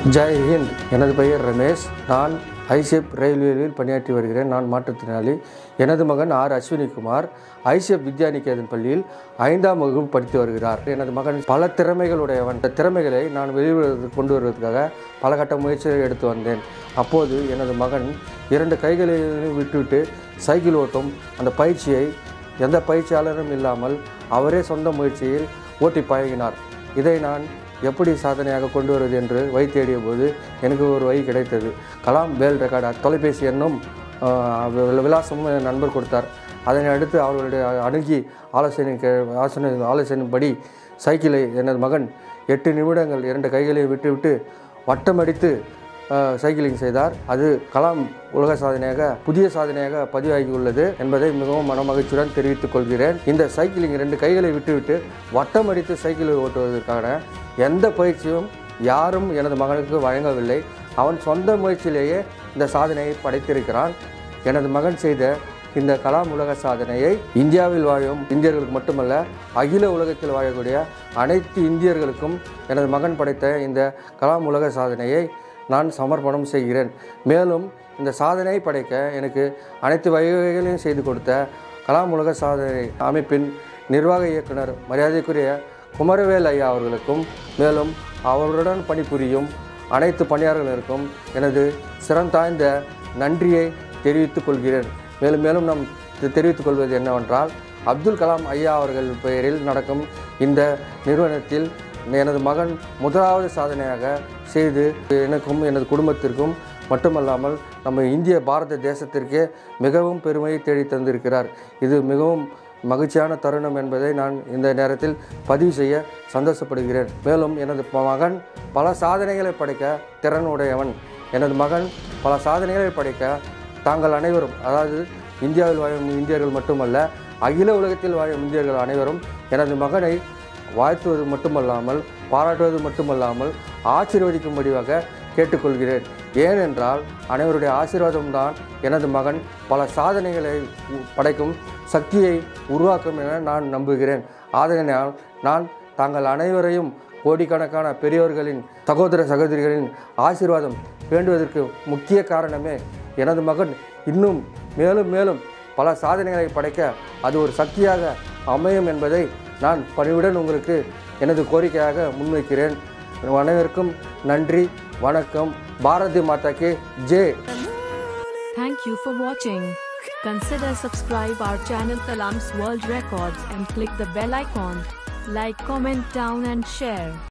ஜெய் ஹிந்த் எனது பெயர் ரமேஷ் நான் ஐசிஎஃப் ரயில்வேவில் பணியாற்றி வருகிறேன் நான் மாற்றுத்திறனாளி எனது மகன் ஆர் அஸ்வினிகுமார் ஐசிஎஃப் வித்யாநிகேதன் பள்ளியில் ஐந்தாம் வகுப்பு படித்து வருகிறார் எனது மகன் பல திறமைகளுடையவன் இந்த திறமைகளை நான் வெளிவருவதற்கு கொண்டு வருவதற்காக பல கட்ட முயற்சிகளை எடுத்து வந்தேன் அப்போது எனது மகன் இரண்டு கைகளையும் விட்டுவிட்டு சைக்கிள் ஓட்டும் அந்த பயிற்சியை எந்த பயிற்சியாளரும் இல்லாமல் அவரே சொந்த முயற்சியில் ஓட்டி பழகினார் இதை நான் எப்படி சாதனையாக கொண்டு வருவது என்று வழி தேடிய போது எனக்கு ஒரு வழி கிடைத்தது கலாம் பேல் ரெக்கார்ட் தொலைபேசி எண்ணும் ஆஹ், வி- விலாசமும் என் நண்பர் கொடுத்தார் அதனை அடுத்து அவர்களுடைய அணுகி ஆலோசனை கே ஆலோசனை ஆலோசனைப்படி சைக்கிளை எனது மகன் எட்டு நிமிடங்கள் இரண்டு கைகளையும் விட்டுவிட்டு வட்டமடித்து அஹ், சைக்கிளிங் செய்தார் அது கலாம் உலக சாதனையாக புதிய சாதனையாக பதிவாகி உள்ளது என்பதை மிகவும் மனமகிழ்ச்சியுடன் தெரிவித்துக் கொள்கிறேன் இந்த சைக்கிளிங் ரெண்டு கைகளை விட்டுவிட்டு வட்டம் அடித்து சைக்கிளை ஓட்டுவதற்கான எந்த பயிற்சியும் யாரும் எனது மகனுக்கு வழங்கவில்லை அவன் சொந்த முயற்சியிலேயே இந்த சாதனையை படைத்திருக்கிறான் எனது மகன் செய்த இந்த கலாம் உலக சாதனையை இந்தியாவில் வாழும் இந்தியர்களுக்கு மட்டுமல்ல அகில உலகத்தில் வாழக்கூடிய அனைத்து இந்தியர்களுக்கும் எனது மகன் படைத்த இந்த கலாம் உலக சாதனையை நான் சமர்ப்பணம் செய்கிறேன் மேலும் இந்த சாதனையை படைக்க எனக்கு அனைத்து வகைகளையும் செய்து கொடுத்த கலாம் உலக சாதனை அமைப்பின் நிர்வாக இயக்குனர் மரியாதைக்குரிய குமரவேல் ஐயா அவர்களுக்கும் மேலும் அவருடன் பணிபுரியும் அனைத்து பணியாளர்களுக்கும் எனது சிறந்தாய்ந்த நன்றியை தெரிவித்துக் கொள்கிறேன் மேலும் மேலும் நாம் தெ- தெரிவித்துக் கொள்வது என்னவென்றால் அப்துல் கலாம் ஐயா அவர்கள் பெயரில் நடக்கும் இந்த நிறுவனத்தில் எனது மகன் முதலாவது சாதனையாக செய்து எனக்கும் எனது குடும்பத்திற்கும் மட்டுமல்லாமல் நம்ம இந்திய பாரத தேசத்திற்கே மிகவும் பெருமையை தேடி தந்திருக்கிறார் இது மிகவும் மகிழ்ச்சியான தருணம் என்பதை நான் இந்த நேரத்தில் பதிவு செய்ய சந்தோஷப்படுகிறேன் மேலும் எனது ப- மகன் பல சாதனைகளை படைக்க திறன் உடையவன் எனது மகன் பல சாதனைகளை படைக்க தாங்கள் அனைவரும் அதாவது இந்தியாவில் வாழும் இந்தியர்கள் மட்டுமல்ல அகில உலகத்தில் வாழும் இந்தியர்கள் அனைவரும் எனது மகனை வாழ்த்துவது மட்டுமல்லாமல் பாராட்டுவது மட்டுமல்லாமல் ஆசீர்வதிக்கும்படியாக கேட்டுக்கொள்கிறேன் ஏனென்றால் அனைவருடைய ஆசீர்வாதம்தான் எனது மகன் பல சாதனைகளை உ- படைக்கும் சக்தியை உருவாக்கும் என நான் நம்புகிறேன் ஆதலினால் நான் தாங்கள் அனைவரையும் கோடிக்கணக்கான பெரியோர்களின் சகோதர சகோதரிகளின் ஆசீர்வாதம் வேண்டுவதற்கு முக்கிய காரணமே எனது மகன் இன்னும் மேலும் மேலும் பல சாதனைகளை படைக்க அது ஒரு சக்தியாக அமையும் என்பதை நான் பணிவுடன் உங்களுக்கு எனது கோரிக்கையாக முன்வைக்கிறேன் அனைவருக்கும் நன்றி வணக்கம் Bharathi மாதாக்கு Jai Thank you for watching. Consider subscribe our channel Kalam's World Records and click the bell icon. Like, comment down and share.